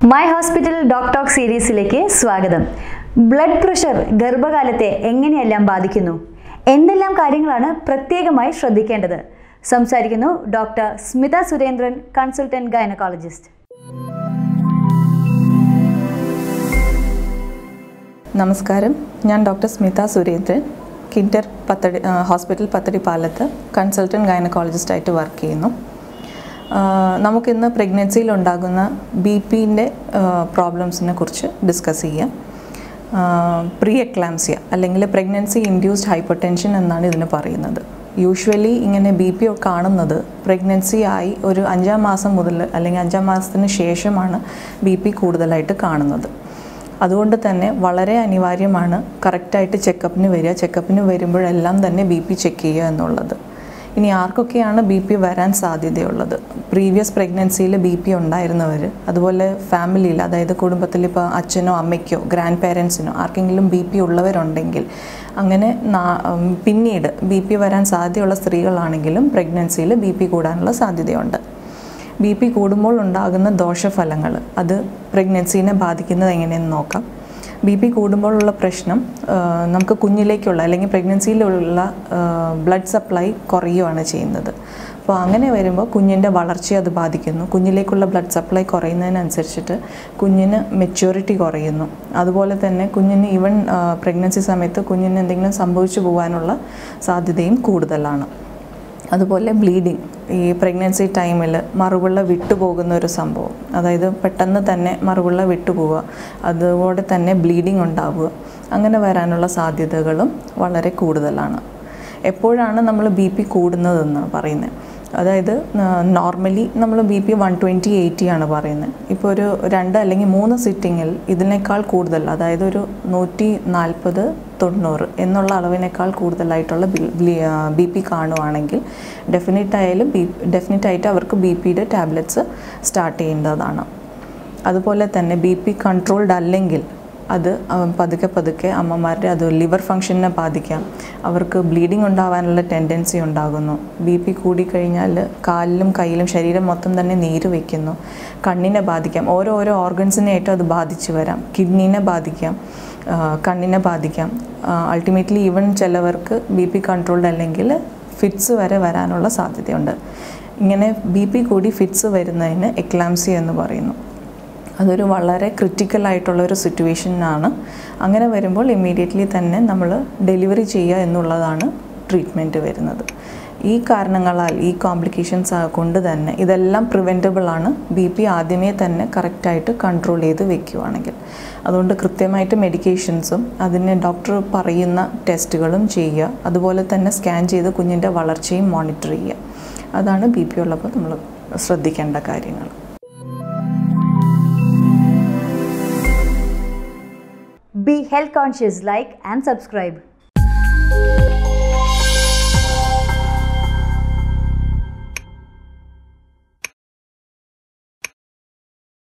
my hospital ഡോക്ടോക് സീരീസിലേക്ക് സ്വാഗതം blood pressure ഗർഭകാലത്തെ എങ്ങനെയെല്ലാം ബാധിക്കുന്നു എന്തെല്ലാം കാര്യങ്ങളാണ് പ്രത്യേകമായി ശ്രദ്ധിക്കേണ്ടത് സംസാരിക്കുന്നു doctor Smitha Surendran consultant gynaecologist നമസ്കാരം ഞാൻ ഡോക്ടർ സ്മിത സുരേന്ദ്രൻ കിൻഡർ പത്തടി ആ, ഹോസ്പിറ്റൽ പത്തടിപ്പാലത്ത് കൺസൾട്ടൻറ്റ് ഗൈനക്കോളജിസ്റ്റായിട്ട് വർക്ക് ചെയ്യുന്നു ആ, നമുക്കിന്ന് പ്രഗ്നൻസിയിൽ ഉണ്ടാകുന്ന ബി പിൻ്റെ പ്രോബ്ലംസിനെ കുറിച്ച് ഡിസ്കസ് ചെയ്യാം പ്രീ എക്ലാംസിയ അല്ലെങ്കിൽ പ്രഗ്നൻസി ഇൻഡ്യൂസ്ഡ് ഹൈപ്പർ ടെൻഷൻ എന്നാണ് ഇതിന് പറയുന്നത് യൂഷ്വലി ഇങ്ങനെ ബി പി കാണുന്നത് പ്രഗ്നൻസി ആയി ഒരു അഞ്ചാം മാസം മുതൽ അല്ലെങ്കിൽ അഞ്ചാം മാസത്തിന് ശേഷമാണ് ബി പി കൂടുതലായിട്ട് കാണുന്നത് അതുകൊണ്ട് തന്നെ വളരെ അനിവാര്യമാണ് കറക്റ്റായിട്ട് ചെക്കപ്പിന് വരിക ചെക്കപ്പിന് വരുമ്പോഴെല്ലാം തന്നെ ബി പി ചെക്ക് ചെയ്യുക എന്നുള്ളത് ഇനി ആർക്കൊക്കെയാണ് ബി പി വരാൻ സാധ്യതയുള്ളത് പ്രീവിയസ് പ്രഗ്നൻസിയിൽ ബി പി ഉണ്ടായിരുന്നവർ അതുപോലെ ഫാമിലിയിൽ അതായത് കുടുംബത്തിൽ ഇപ്പോൾ അച്ഛനോ അമ്മയ്ക്കോ ഗ്രാൻഡ് പേരൻസിനോ ആർക്കെങ്കിലും ബി പി ഉള്ളവരുണ്ടെങ്കിൽ അങ്ങനെ നാ- ഉം, പിന്നീട് ബി പി വരാൻ സാധ്യതയുള്ള സ്ത്രീകളാണെങ്കിലും പ്രഗ്നൻസിയിൽ ബി പി കൂടാനുള്ള സാധ്യതയുണ്ട് ബി പി കൂടുമ്പോൾ ഉണ്ടാകുന്ന ദോഷഫലങ്ങൾ അത് പ്രഗ്നൻസീനെ ബാധിക്കുന്നത് എങ്ങനെയെന്ന് നോക്കാം ബി പി കൂടുമ്പോഴുള്ള പ്രശ്നം ആ, നമുക്ക് കുഞ്ഞിലേക്കുള്ള അല്ലെങ്കിൽ പ്രഗ്നൻസിയിലുള്ള ബ്ലഡ് സപ്ലൈ കുറയുകയാണ് ചെയ്യുന്നത് അപ്പോൾ അങ്ങനെ വരുമ്പോൾ കുഞ്ഞിൻ്റെ വളർച്ചയെ അത് ബാധിക്കുന്നു കുഞ്ഞിലേക്കുള്ള ബ്ലഡ് സപ്ലൈ കുറയുന്നതിനനുസരിച്ചിട്ട് കുഞ്ഞിന് മെച്യൂരിറ്റി കുറയുന്നു അതുപോലെ തന്നെ കുഞ്ഞിന് ഈവൻ പ്രഗ്നൻസി സമയത്ത് കുഞ്ഞിന് എന്തെങ്കിലും സംഭവിച്ചു പോകാനുള്ള സാധ്യതയും കൂടുതലാണ് അതുപോലെ ബ്ലീഡിങ് ഈ പ്രഗ്നൻസി ടൈമിൽ മറുപിള്ള വിട്ടുപോകുന്ന ഒരു സംഭവം അതായത് പെട്ടെന്ന് തന്നെ മറുപിള്ള വിട്ടുപോവുക അതുപോലെ തന്നെ ബ്ലീഡിങ് ഉണ്ടാവുക അങ്ങനെ വരാനുള്ള സാധ്യതകളും വളരെ കൂടുതലാണ് എപ്പോഴാണ് നമ്മൾ ബി പി കൂടുന്നതെന്ന് പറയുന്നത് അതായത് നോർമലി നമ്മൾ B P one twenty eighty ആണ് പറയുന്നത് ഇപ്പോൾ ഒരു രണ്ട് അല്ലെങ്കിൽ മൂന്ന് സിറ്റിങ്ങിൽ ഇതിനേക്കാൾ കൂടുതൽ അതായത് ഒരു നൂറ്റി നാൽപ്പത് തൊണ്ണൂറ് എന്നുള്ള അളവിനേക്കാൾ കൂടുതലായിട്ടുള്ള ബി പി കാണുവാണെങ്കിൽ ഡെഫിനറ്റ് ആയാലും ബി ഡെഫിനറ്റ് ആയിട്ട് അവർക്ക് ബി പിയുടെ ടാബ്ലറ്റ്സ് സ്റ്റാർട്ട് ചെയ്യേണ്ടതാണ് അതുപോലെ തന്നെ ബി പി കൺട്രോൾഡ് അല്ലെങ്കിൽ അത് ആ, പതുക്കെ പതുക്കെ അമ്മമാരുടെ അത് ലിവർ ഫങ്ഷനെ ബാധിക്കാം അവർക്ക് ബ്ലീഡിംഗ് ഉണ്ടാവാനുള്ള ടെൻഡൻസി ഉണ്ടാകുന്നു ബി പി കൂടിക്കഴിഞ്ഞാൽ കാലിലും കയ്യിലും ശരീരം മൊത്തം തന്നെ നീര് വയ്ക്കുന്നു കണ്ണിനെ ബാധിക്കാം ഓരോ ഓരോ ഓർഗൻസിനെയായിട്ടും അത് ബാധിച്ചു വരാം കിഡ്നീനെ ബാധിക്കാം ആ, കണ്ണിനെ ബാധിക്കാം അൾട്ടിമേറ്റ്ലി ഈവൻ ചിലവർക്ക് ബി പി കൺട്രോൾഡ് അല്ലെങ്കിൽ ഫിറ്റ്സ് വരെ വരാനുള്ള സാധ്യതയുണ്ട് ഇങ്ങനെ ബി പി കൂടി ഫിറ്റ്സ് വരുന്നതിന് എക്ലാംസി എന്ന് പറയുന്നു അതൊരു വളരെ ക്രിട്ടിക്കൽ ആയിട്ടുള്ള ഒരു സിറ്റുവേഷനാണ് അങ്ങനെ വരുമ്പോൾ ഇമ്മീഡിയറ്റ്ലി തന്നെ നമ്മൾ ഡെലിവറി ചെയ്യുക എന്നുള്ളതാണ് ട്രീറ്റ്മെൻറ്റ് വരുന്നത് ഈ കാരണങ്ങളാൽ ഈ കോംപ്ലിക്കേഷൻസ് കൊണ്ട് തന്നെ ഇതെല്ലാം പ്രിവെൻറ്റബിൾ ആണ് ബി പി ആദ്യമേ തന്നെ കറക്റ്റായിട്ട് കൺട്രോൾ ചെയ്ത് വെക്കുകയാണെങ്കിൽ അതുകൊണ്ട് കൃത്യമായിട്ട് മെഡിക്കേഷൻസും അതിന് ഡോക്ടർ പറയുന്ന ടെസ്റ്റുകളും ചെയ്യുക അതുപോലെ തന്നെ സ്കാൻ ചെയ്ത് കുഞ്ഞിൻ്റെ വളർച്ചയും മോണിറ്റർ ചെയ്യുക അതാണ് ബി പി ഉള്ളപ്പോൾ നമ്മൾ ശ്രദ്ധിക്കേണ്ട കാര്യങ്ങൾ be health conscious like and subscribe